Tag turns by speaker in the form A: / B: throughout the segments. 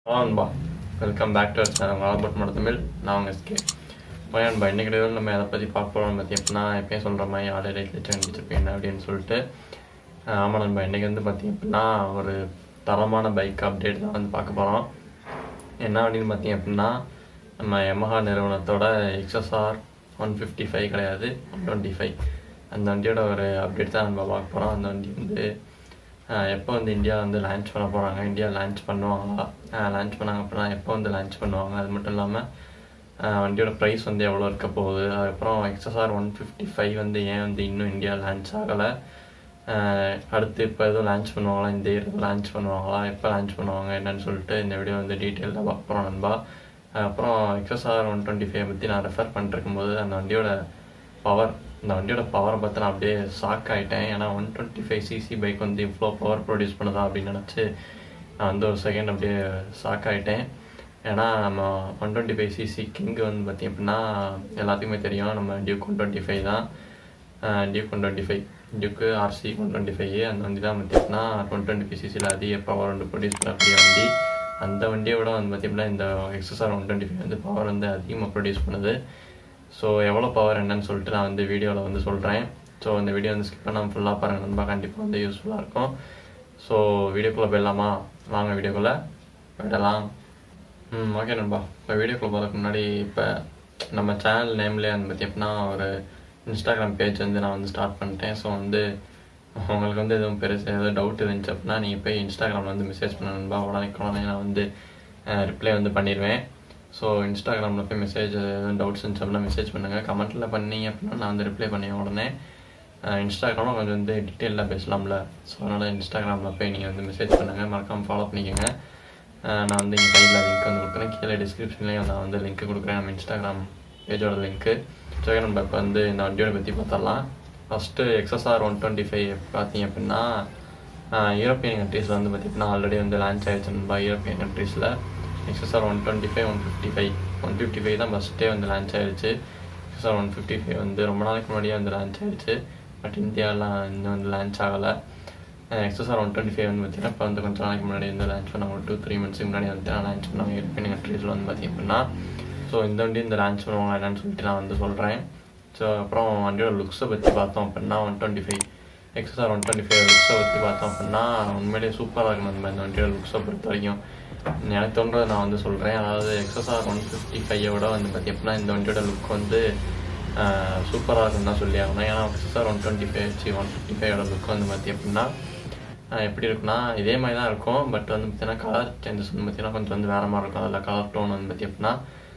A: நண்பா welcome back to our channel Robert மட தமிழ் நான் உங்கள் எஸ்கே போய் நண்பா இன்னைக்கு வீடியோவில் நம்ம எதை பற்றி பார்க்க போகிறோம் பற்றி எப்படின்னா எப்பயும் சொல்கிற மாதிரி ஆர்டர் ரேட்டில் சேஞ்சிருப்பேன் அப்படின்னு சொல்லிட்டு அஹ் ஆமாம் நண்பா இன்றைக்கி வந்து பார்த்தீங்க அப்படின்னா ஒரு தரமான பைக் அப்டேட் தான் வந்து பார்க்க போகிறோம் என்ன அப்படின்னு பார்த்தீங்க அப்படின்னா நம்ம Yamaha நிறுவனத்தோட எக்ஸ்எஸ்ஆர் ஒன் ஃபிஃப்டி ஃபைவ் கிடையாது ஒன் டுவெண்ட்டி ஃபைவ் அந்த வண்டியோட ஒரு அப்டேட் தான் நம்ம பார்க்க போகிறோம் அந்த வண்டி வந்து ஆஹ் எப்போ வந்து இந்தியா வந்து லான்ச் பண்ண போகிறாங்க இந்தியா லான்ச் பண்ணுவாங்களா லான்ச் பண்ணாங்க அப்படின்னா எப்போ வந்து லான்ச் பண்ணுவாங்க அது மட்டும் இல்லாமல் வண்டியோட ப்ரைஸ் வந்து எவ்வளோ இருக்க போகுது அதுக்கப்புறம் எக்ஸ்எஸ்ஆர் ஒன் ஃபிஃப்டி ஃபைவ் வந்து ஏன் வந்து இன்னும் இந்தியா லான்ச் ஆகலை அடுத்து இப்போ எதுவும் லான்ச் பண்ணுவாங்களா இந்த இயர் லான்ச் பண்ணுவாங்களா எப்போ லான்ச் பண்ணுவாங்க என்னன்னு சொல்லிட்டு இந்த வீடியோ வந்து டீட்டெயிலாக பார்க்க போகிறோம் நண்பா அப்புறம் எக்ஸ்எஸ்ஆர் ஒன் டுவெண்ட்டி ஃபைவ் பற்றி நான் ரெஃபர் பண்ணிருக்கும் போது அந்த வண்டியோட பவர் இந்த வண்டியோட பவரை பார்த்து நான் அப்படியே ஷாக் ஆகிட்டேன் ஏன்னா one twenty five CC bike வந்து இவ்வளோ பவர் ப்ரொடியூஸ் பண்ணுதா அப்படின்னு நினச்சி நான் வந்து ஒரு செகண்ட் அப்படியே ஷாக் ஆகிட்டேன் ஏன்னா நம்ம one twenty five CC king வந்து பார்த்திங்க அப்படின்னா எல்லாத்துக்குமே தெரியும் நம்ம டியூக் ஒன் டுவெண்ட்டி ஃபைவ் தான் Duke one twenty five Duke RC one twenty five அந்த வண்டி தான் பார்த்திங்கன்னா ஒன் டுவெண்ட்டி ஃபைவ் சிசியில் அதிக பவர் வந்து ப்ரொடியூஸ் பண்ணக்கூடிய வண்டி அந்த வண்டியை விட வந்து பார்த்திங்கன்னா இந்த எக்ஸஸ்ஆர் ஒன் டுவெண்ட்டி ஃபைவ் வந்து பவர் வந்து அதிகமாக ப்ரொடியூஸ் பண்ணுது ஸோ எவ்வளோ பவர் என்னன்னு சொல்லிட்டு நான் வந்து வீடியோவில் வந்து சொல்கிறேன் ஸோ இந்த வீடியோ வந்து ஸ்கிப் பண்ணாமல் ஃபுல்லாக பாருங்கள் நண்பா கண்டிப்பாக வந்து யூஸ்ஃபுல்லாக இருக்கும் ஸோ வீடியோக்குள்ளே போயிடலாமா வாங்க வீடியோக்குள்ளே போயிடலாம் ம் ஓகே நண்பா இப்போ வீடியோக்குள்ளே போகிறதுக்கு முன்னாடி இப்போ நம்ம சேனல் நேம்லேயே வந்து பற்றி எப்படின்னா ஒரு இன்ஸ்டாகிராம் பேஜ் வந்து நான் வந்து ஸ்டார்ட் பண்ணிட்டேன் ஸோ வந்து உங்களுக்கு வந்து எதுவும் பெருசு எதாவது டவுட் இருந்துச்சு அப்படின்னா நீங்கள் போய் இன்ஸ்டாகிராமில் வந்து மெசேஜ் பண்ண நண்பா உடனே உடனே நான் வந்து ரிப்ளை வந்து பண்ணிடுவேன் ஸோ இன்ஸ்டாகிராமில் போய் மெசேஜ் எதுவும் டவுட்ஸ் இருந்துச்சு அப்படின்னா மெசேஜ் பண்ணுங்கள் கமெண்ட்டில் பண்ணீங்க அப்படின்னா நான் வந்து ரிப்ளை பண்ணி உடனே இன்ஸ்டாகிராமில் கொஞ்சம் வந்து டீட்டெயிலாக பேசலாம்ல ஸோ அதனால் இன்ஸ்டாகிராமில் போய் நீங்கள் வந்து மெசேஜ் பண்ணுங்கள் மறக்காமல் ஃபாலோ பண்ணிக்கோங்க நான் வந்து இங்கே கையில் லிங்க் வந்து கொடுக்குறேன் கீழே டிஸ்கிரிப்ஷன்லேயும் நான் வந்து லிங்க் கொடுக்குறேன் நம்ம இன்ஸ்டாகிராம் பேஜோட லிங்க்கு ஸோ நம்ம இப்போ வந்து இந்த வண்டியோட பற்றி பார்த்தரலாம் first XSR one twenty five பார்த்தீங்க அப்படின்னா யூரோப்பியன் கண்ட்ரீஸில் வந்து பார்த்திங்கன்னா ஆல்ரெடி வந்து லான்ச் ஆயிடுச்சு நம்ம யூரோப்பியன் கண்ட்ரீஸில் XSR one twenty five one fifty five one fifty five தான் ஃபஸ்ட்டே வந்து லான்ச் ஆயிடுச்சு எக்ஸ்எஸ்ஆர் ஒன் ஃபிஃப்டி ஃபைவ் வந்து ரொம்ப நாளைக்கு முன்னாடியே வந்து லான்ச் ஆயிடுச்சு பட் இந்தியாலாம் இன்னும் வந்து லான்ச் ஆகலை எக்ஸ்எஸ்ஆர் ஒன் டுவெண்ட்டி ஃபைவ் வந்து பார்த்தீங்கன்னா இப்போ வந்து கொஞ்சம் நாளைக்கு முன்னாடி வந்து லான்ச் பண்ணாங்க ஒரு டூ த்ரீ மந்த்ஸ்க்கு முன்னாடி வந்து லான்ச் பண்ணாங்க யூரோப்பியன் கண்ட்ரீஸில் வந்து பார்த்திங்க அப்படின்னா ஸோ இந்த வண்டி இந்த லான்ச் பண்ணுவாங்க என்னன்னு சொல்லிட்டு நான் வந்து சொல்கிறேன் ஸோ அப்புறம் வண்டியோட லுக்ஸை பற்றி பார்த்தோம் அப்படின்னா one twenty five XSR one twenty five லுக்ஸை பற்றி பார்த்தோம் அப்படின்னா உண்மையிலேயே சூப்பராக இருக்கும் நம்ம இந்த வண்டியோட லுக்ஸை பொறுத்த வரைக்கும் எனக்கு தோன்றதை நான் வந்து சொல்கிறேன் அதாவது எக்ஸ்எஸ்ஆர் ஒன் ஃபிஃப்டி ஃபைவோட வந்து பார்த்தி அப்படின்னா இந்த வண்டியோட லுக் வந்து சூப்பராக இருக்குன்னு தான் சொல்லி ஆகணும் ஏன்னா XSR one twenty five C one fifty ஃபைவோட லுக் வந்து பார்த்தி அப்படின்னா எப்படி இருக்குன்னா இதே மாதிரி தான் இருக்கும் பட் வந்து பார்த்தீங்கன்னா கலர் சேஞ்சஸ் வந்து பார்த்தீங்கன்னா கொஞ்சம் வந்து வேறு மாதிரி இருக்கும் அதில் கலர் டோன் வந்து பார்த்தி அப்படின்னா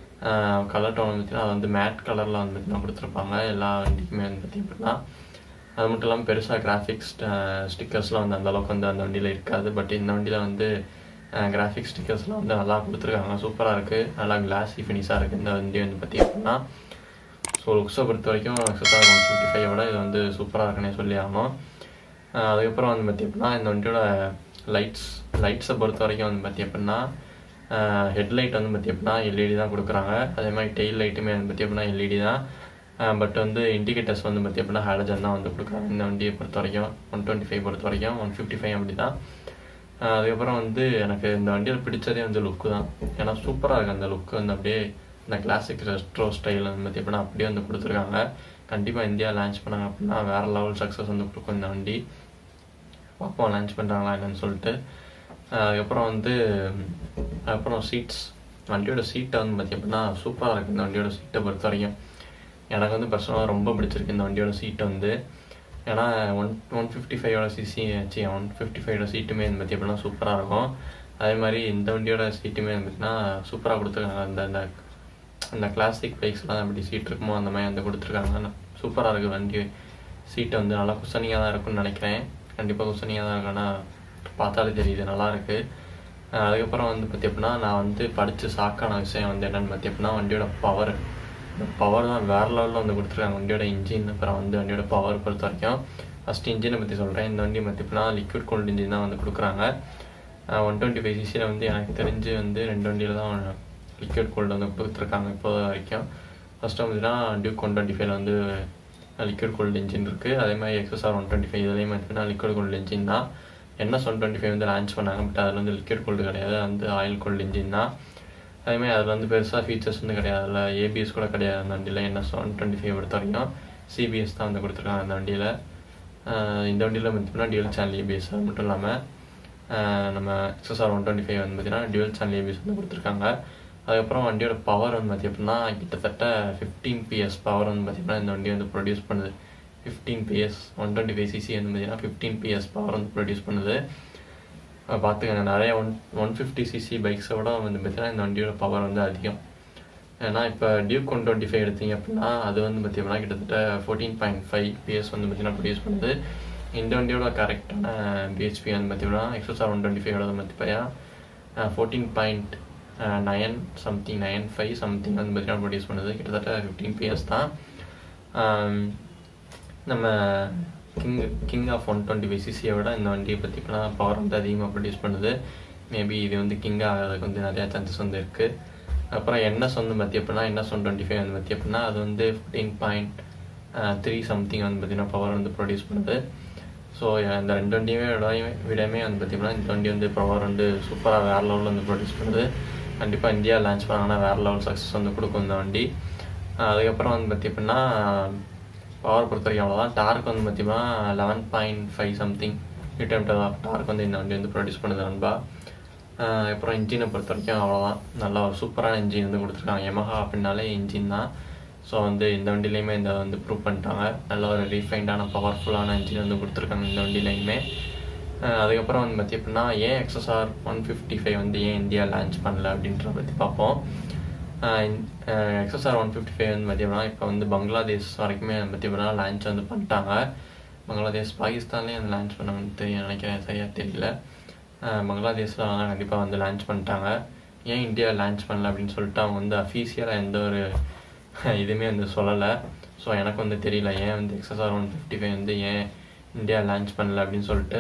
A: கலர் டோன் வந்து பார்த்தீங்கன்னா அது வந்து மேட் கலரில் வந்து பார்த்தீங்கன்னா கொடுத்துருப்பாங்க எல்லா வண்டிக்குமே வந்து பார்த்தி அப்படின்னா அது மட்டும் இல்லாமல் பெருசாக கிராஃபிக்ஸ் ஸ்டிக்கர்ஸ்லாம் வந்து அந்த அளவுக்கு வந்து அந்த வண்டியில் இருக்காது பட் இந்த வண்டியில் வந்து கிராஃபிக்ஸ் ஸ்டிக்கர்ஸ்லாம் வந்து நல்லா கொடுத்துருக்காங்க சூப்பராக இருக்குது நல்லா கிளாஸி ஃபினிஷாக இருக்குது இந்த வண்டி வந்து பார்த்தி அப்படின்னா ஸோ லுக்ஸை பொறுத்த வரைக்கும் எக்ஸஸ்ஆர் ஒன் ஃபிஃப்டி ஃபைவ் விட இது வந்து சூப்பராக இருக்குன்னே சொல்லி ஆகணும் அதுக்கப்புறம் வந்து பார்த்தி அப்படின்னா இந்த வண்டியோட லைட்ஸ் லைட்ஸை பொறுத்த வரைக்கும் வந்து பார்த்தி அப்படின்னா ஹெட்லைட் வந்து பார்த்தி அப்படின்னா எல்இடி தான் கொடுக்குறாங்க அதே மாதிரி டெயில் லைட்டுமே வந்து பார்த்தி அப்படின்னா எல்இடி தான் பட் வந்து இண்டிகேட்டர்ஸ் வந்து பார்த்தி அப்படின்னா ஹேலஜன் தான் வந்து கொடுக்குறாங்க இந்த வண்டியை பொறுத்த வரைக்கும் ஒன் டுவெண்ட்டி ஃபைவ் பொறுத்த வரைக்கும் ஒன் ஃபிஃப்டி ஃபைவ் அப்படி தான் அதுக்கப்புறம் வந்து எனக்கு இந்த வண்டியில் பிடிச்சதே வந்து லுக்கு தான் ஏன்னா சூப்பராக இருக்குது அந்த லுக்கு வந்து அப்படியே இந்த கிளாசிக் ரெஸ்ட்ரோ ஸ்டைல் வந்து பார்த்தி அப்படின்னா அப்படியே வந்து கொடுத்துருக்காங்க கண்டிப்பாக இந்தியா லான்ச் பண்ணாங்க அப்படின்னா வேறு லெவல் சக்ஸஸ் வந்து கொடுக்கும் இந்த வண்டி பார்ப்போம் லான்ச் பண்ணுறாங்களா என்னன்னு சொல்லிட்டு அதுக்கப்புறம் வந்து அப்புறம் சீட்ஸ் வண்டியோட சீட்டை வந்து பார்த்தி அப்படின்னா சூப்பராக இருக்குது இந்த வண்டியோட சீட்டை பொறுத்த வரைக்கும் எனக்கு வந்து பர்சனலாக ரொம்ப பிடிச்சிருக்கு இந்த வண்டியோட சீட்டை வந்து ஏன்னா ஒன் ஒன் ஃபிஃப்டி ஃபைவோட சிசி சி ஒன் ஃபிஃப்டி ஃபைவோட சீட்டுமே வந்து பார்த்தி அப்படின்னா சூப்பராக இருக்கும் அதே மாதிரி இந்த வண்டியோட சீட்டுமே வந்து பார்த்திங்கன்னா சூப்பராக கொடுத்துருக்காங்க அந்த அந்த அந்த கிளாசிக் பைக்ஸ்லாம் எப்படி சீட் இருக்குமோ அந்த மாதிரி வந்து கொடுத்துருக்காங்க சூப்பராக இருக்குது வண்டி சீட்டை வந்து நல்லா குசனியாக தான் இருக்கும்னு நினைக்கிறேன் கண்டிப்பாக குசனியாக தான் இருக்கு ஆனால் பார்த்தாலே தெரியுது நல்லா இருக்குது அதுக்கப்புறம் வந்து பார்த்தி அப்படின்னா நான் வந்து படித்து ஷாக்கான விஷயம் வந்து என்னென்னு பார்த்தி அப்படின்னா வண்டியோட பவர் இந்த பவர் தான் வேறு லெவலில் வந்து கொடுத்துருக்காங்க வண்டியோட இன்ஜின் அப்புறம் வந்து வண்டியோட பவர் பொறுத்த வரைக்கும் ஃபஸ்ட் இன்ஜினை பற்றி சொல்கிறேன் இந்த வண்டி பார்த்தி அப்படின்னா லிக்விட் கோல்டு இன்ஜின் தான் வந்து கொடுக்குறாங்க ஒன் டுவெண்ட்டி ஃபைவ் சிசியில் வந்து எனக்கு தெரிஞ்சு வந்து ரெண்டு வண்டியில் தான் லிக்விட் கோல்டு வந்து கொடுத்துருக்காங்க இப்போ வரைக்கும் ஃபஸ்ட்டு வந்துன்னா டியூக் ஒன் டுவெண்ட்டி ஃபைவ்ல வந்து லிக்விட் கோல்டு இன்ஜின் இருக்குது அதே மாதிரி எக்ஸ்எஸ்ஆர் ஒன் டுவெண்ட்டி ஃபைவ் இதுலேயும் பார்த்தீங்கன்னா லிக்விட் கோல்டு இன்ஜின் தான் என்எஸ் ஒன் டுவெண்ட்டி ஃபைவ் வந்து லான்ச் பண்ணாங்க பட் அதில் வந்து லிக்விட் கோல்டு கிடையாது அது வந்து ஆயில் கோல்டு இன்ஜின் தான் அதேமாதிரி அதில் வந்து பெருசாக ஃபீச்சர்ஸ் வந்து கிடையாது அதில் ஏபிஎஸ் கூட கிடையாது அந்த வண்டியில் என்எஸ் ஒன் டுவெண்ட்டி ஃபைவ் பொறுத்த வரைக்கும் சிபிஎஸ் தான் வந்து கொடுத்துருக்காங்க அந்த வண்டியில் இந்த வண்டியில் பார்த்தீங்கன்னா டியூல் சேனல் ஏபிஎஸ் அது மட்டும் இல்லாமல் நம்ம எக்ஸ்எஸ்ஆர் ஒன் டுவெண்ட்டி ஃபைவ் வந்து பார்த்தீங்கன்னா டியூல் சேனல் ஏபிஎஸ் வந்து கொடுத்துருக்காங்க அதுக்கப்புறம் வண்டியோட பவர் வந்து பார்த்தி அப்படின்னா கிட்டத்தட்ட ஃபிஃப்டீன் பிஎஸ் பவர் வந்து பார்த்திங்கன்னா இந்த வண்டி வந்து ப்ரொடியூஸ் பண்ணுது fifteen PS one twenty five CC வந்து பார்த்திங்கன்னா ஃபிஃப்டீன் பிஎஸ் பவர் வந்து ப்ரொடியூஸ் பண்ணுது பார்த்துக்கங்க நிறைய ஒன் ஒன் ஃபிஃப்டி சிசி பைக்ஸை விட வந்து பார்த்தீங்கன்னா இந்த வண்டியோட பவர் வந்து அதிகம் ஏன்னா இப்போ டியூக் ஒன் டுவெண்ட்டி ஃபைவ் எடுத்தீங்க அப்படின்னா அது வந்து பார்த்தீங்கன்னா கிட்டத்தட்ட ஃபோர்டீன் பாயிண்ட் ஃபைவ் பிஎஸ் வந்து பார்த்தீங்கன்னா ப்ரொடியூஸ் பண்ணுது இந்த வண்டியோட கரெக்டான பிஹெச்பி வந்து பார்த்தீங்கன்னா எக்ஸ்எஸ்ஆர் ஒன் டுவெண்ட்டி ஃபைவோட வந்து பார்த்தீங்கன்னா fourteen point nine something nine five something வந்து பார்த்தீங்கன்னா ப்ரொடியூஸ் பண்ணுது கிட்டத்தட்ட ஃபிஃப்டீன் பிஎஸ் தான் நம்ம king king of one twenty five சிசியை விட இந்த வண்டியை பார்த்தீங்கன்னா பவர் வந்து அதிகமாக ப்ரொடியூஸ் பண்ணுது மேபி இது வந்து கிங் ஆகிறதுக்கு வந்து நிறையா சான்சஸ் வந்து இருக்குது அப்புறம் என்எஸ் வந்து பார்த்தி அப்படின்னா என்எஸ் ஒன் டுவெண்ட்டி ஃபைவ் வந்து பார்த்தி அப்படின்னா அது வந்து ஃபிஃப்டீன் பாயிண்ட் த்ரீ சம்திங் வந்து பார்த்திங்கன்னா பவர் வந்து ப்ரொடியூஸ் பண்ணுது ஸோ இந்த ரெண்டு வண்டியுமே விடையுமே விடமே வந்து பார்த்திங்கன்னா இந்த வண்டி வந்து பவர் வந்து சூப்பராக வேறு லெவலில் வந்து ப்ரொடியூஸ் பண்ணுது கண்டிப்பாக இந்தியா லான்ச் பண்ணாங்கன்னா வேறு லெவல் சக்ஸஸ் வந்து கொடுக்கும் இந்த வண்டி அதுக்கப்புறம் வந்து பார்த்தி அப்படின்னா பவர் பொறுத்த வரைக்கும் அவ்வளோதான் டார்க் வந்து பார்த்தீங்கன்னா eleven point five something newton of torque வந்து இந்த வண்டி வந்து ப்ரொடியூஸ் பண்ணுது நண்பா அப்புறம் இன்ஜினை பொறுத்த வரைக்கும் அவ்வளோதான் நல்லா ஒரு சூப்பரான இன்ஜின் வந்து கொடுத்துருக்காங்க எமஹா அப்படின்னாலே இன்ஜின் தான் ஸோ வந்து இந்த வண்டிலையுமே இந்த வந்து ப்ரூவ் பண்ணிட்டாங்க நல்ல ஒரு ரீஃபைண்டான பவர்ஃபுல்லான இன்ஜின் வந்து கொடுத்துருக்காங்க இந்த வண்டிலையுமே அதுக்கப்புறம் வந்து பார்த்தி அப்படின்னா ஏன் எக்ஸ்எஸ்ஆர் ஒன் ஃபிஃப்டி ஃபைவ் வந்து ஏன் இந்தியா லான்ச் பண்ணல அப்படின்றத பற்றி பார்ப்போம் எக்ஸ்எஸ்ஆர் ஒன் ஃபிஃப்டி ஃபைவ் வந்து பார்த்தீங்கன்னா இப்போ வந்து பங்களாதேஷ் வரைக்குமே பார்த்தீங்கன்னா லான்ச் வந்து பண்ணிட்டாங்க பங்களாதேஷ் பாகிஸ்தான்லேயும் அந்த லான்ச் பண்ணாங்கன்னு தெரியும் நினைக்கிறேன் சரியாக தெரியல பங்களாதேஷில் ஆனால் கண்டிப்பாக வந்து லான்ச் பண்ணிட்டாங்க ஏன் இந்தியா லான்ச் பண்ணல அப்படின்னு சொல்லிட்டு அவங்க வந்து அஃபீஷியலாக எந்த ஒரு இதுவுமே வந்து சொல்லலை ஸோ எனக்கு வந்து தெரியல ஏன் வந்து எக்ஸ்எஸ்ஆர் ஒன் ஃபிஃப்டி ஃபைவ் வந்து ஏன் இந்தியா லான்ச் பண்ணல அப்படின்னு சொல்லிட்டு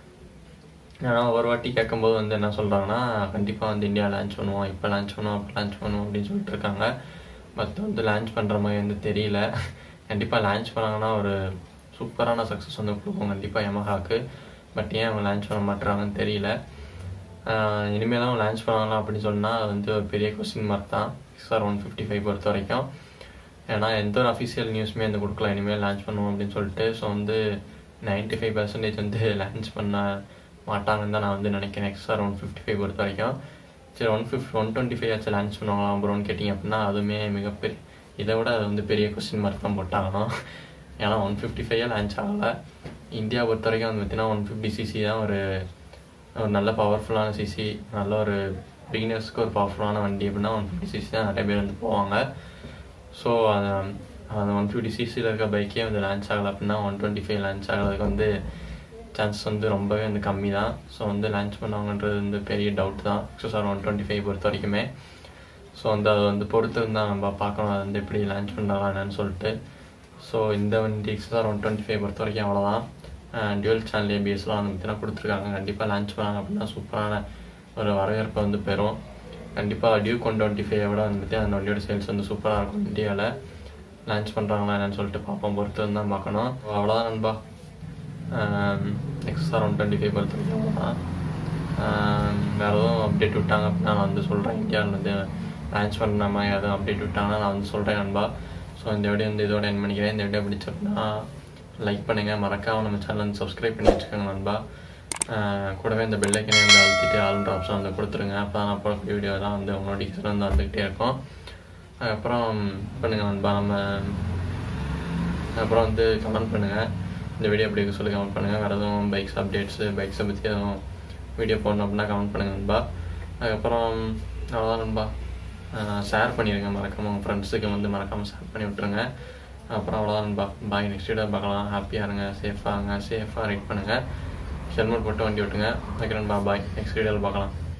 A: ஆனால் ஒரு வாட்டி கேட்கும்போது வந்து என்ன சொல்கிறாங்கன்னா கண்டிப்பாக வந்து இந்தியா லான்ச் பண்ணுவோம் இப்போ லான்ச் பண்ணுவோம் அப்போ லான்ச் பண்ணுவோம் அப்படின்னு சொல்லிட்டு இருக்காங்க பட் வந்து லான்ச் பண்ணுற மாதிரி வந்து தெரியல கண்டிப்பாக லான்ச் பண்ணாங்கன்னா ஒரு சூப்பரான சக்ஸஸ் வந்து கொடுக்கும் கண்டிப்பாக எமஹாக்கு பட் ஏன் அவங்க லான்ச் பண்ண மாட்டுறாங்கன்னு தெரியல இனிமேல் தான் லான்ச் பண்ணலாம் அப்படின்னு சொன்னால் அது வந்து ஒரு பெரிய கொஸ்டின் மார்க் தான் எக்ஸ்ஆர் ஒன் ஃபிஃப்டி ஃபைவ் பொறுத்த வரைக்கும் ஏன்னா எந்த ஒரு அஃபிஷியல் நியூஸுமே வந்து கொடுக்கல இனிமேல் லான்ச் பண்ணுவோம் அப்படின்னு சொல்லிட்டு ஸோ வந்து நைன்ட்டி ஃபைவ் பர்சன்டேஜ் வந்து லான்ச் பண்ண மாட்டாங்கன்னு தான் நான் வந்து நினைக்கிறேன் எக்ஸ்ஆர் ஒன் ஃபிஃப்டி ஃபைவ் பொறுத்த வரைக்கும் சரி one fifty one twenty five ஆச்சு லான்ச் பண்ணுவாங்களா ப்ரோன்னு கேட்டிங்க அப்படின்னா அதுவுமே மிகப்பெரிய இதை விட அது வந்து பெரிய கொஸ்டின் மார்க் தான் போட்டாகணும் ஏன்னா ஒன் ஃபிஃப்டி ஃபைவ் லான்ச் ஆகலை இந்தியா பொறுத்த வரைக்கும் வந்து பார்த்தீங்கன்னா ஒன் ஃபிஃப்டி சிசி தான் ஒரு ஒரு நல்ல பவர்ஃபுல்லான சிசி நல்ல ஒரு பிகினர்ஸ்க்கு ஒரு பவர்ஃபுல்லான வண்டி அப்படின்னா ஒன் ஃபிஃப்டி சிசி தான் நிறைய பேர் வந்து போவாங்க ஸோ அந்த ஒன் ஃபிஃப்டி சிசியில் இருக்க பைக்கே வந்து லான்ச் ஆகலை அப்படின்னா ஒன் டுவெண்ட்டி ஃபைவ் லான்ச் ஆகிறதுக்கு வந்து சான்சஸ் வந்து ரொம்பவே வந்து கம்மி தான் ஸோ வந்து லான்ச் பண்ணுவாங்கன்றது வந்து பெரிய டவுட் தான் எக்ஸஸ் ஒன் டுவெண்ட்டி ஃபைவ் பொறுத்த வரைக்குமே ஸோ வந்து அதை வந்து பொறுத்து இருந்தால் நம்ம பார்க்கணும் அது வந்து எப்படி லான்ச் பண்ணுறாங்க என்னன்னு சொல்லிட்டு ஸோ இந்த வண்டி எக்ஸ்எஸ்ஆர் ஒன் டுவெண்ட்டி ஃபைவ் பொறுத்த வரைக்கும் அவ்வளோதான் டியூவல் சேனல் ஏபிஎஸ்லாம் வந்து பார்த்தீங்கன்னா கொடுத்துருக்காங்க கண்டிப்பாக லான்ச் பண்ணாங்க அப்படின்னா சூப்பரான ஒரு வரவேற்பை வந்து பெறும் கண்டிப்பாக டியூக் ஒன் டுவெண்ட்டி ஃபைவை விட வந்துட்டு அந்த வண்டியோட சேல்ஸ் வந்து சூப்பராக இருக்கும் இந்தியாவில் லான்ச் பண்ணுறாங்களா என்னன்னு சொல்லிட்டு பார்ப்போம் பொறுத்து வந்து தான் பார்க்கணும் அவ்வளோதான் நண்பா எக்ஸ்ஆர் ஒன் டுவெண்ட்டி ஃபைவ் பொறுத்த வரைக்கும் அவ்வளோதான் வேறு எதுவும் அப்டேட் விட்டாங்க அப்படின்னா நான் வந்து சொல்கிறேன் இந்தியாவில் வந்து லான்ச் பண்ண மாதிரி எதுவும் அப்டேட் விட்டாங்கன்னா நான் வந்து சொல்கிறேன் நண்பா ஸோ இந்த வீடியோ வந்து இதோட என் பண்ணிக்கிறேன் இந்த வீடியோ பிடிச்சிருந்தா லைக் பண்ணுங்கள் மறக்காமல் நம்ம சேனல் வந்து சப்ஸ்கிரைப் பண்ணி வச்சுக்கோங்க நண்பா கூடவே இந்த பெல்லைக்கனே வந்து அழுத்திட்டு ஆல்ன்ற ஆப்ஷன் வந்து கொடுத்துருங்க அப்போ தான் நான் போடக்கூடிய வீடியோ தான் வந்து உங்களோட நோட்டிஃபிகேஷன் வந்து வந்துக்கிட்டே இருக்கும் அதுக்கப்புறம் பண்ணுங்கள் நண்பா நம்ம அப்புறம் வந்து கமெண்ட் பண்ணுங்கள் இந்த வீடியோ எப்படி இருக்கு சொல்லி கமெண்ட் பண்ணுங்கள் வேறு எதுவும் பைக்ஸ் அப்டேட்ஸு பைக்ஸை பற்றி எதுவும் வீடியோ போடணும் அப்படின்னா கமெண்ட் பண்ணுங்கள் நண்பா அதுக்கப்புறம் அவ்வளோதான் நண்பா ஷேர் பண்ணிடுங்க மறக்காமல் உங்கள் ஃப்ரெண்ட்ஸுக்கு வந்து மறக்காமல் ஷேர் பண்ணி விட்ருங்க அப்புறம் அவ்வளோதான் நண்பா பாய் நெக்ஸ்ட் வீடியோ பார்க்கலாம் ஹாப்பியாக இருங்க சேஃபாக இருங்க சேஃபாக ரைட் பண்ணுங்கள் ஹெல்மெட் போட்டு வண்டி விட்டுங்க ஓகே நண்பா பாய் நெக்ஸ்ட் வீடியோவில் பார்க்கலாம்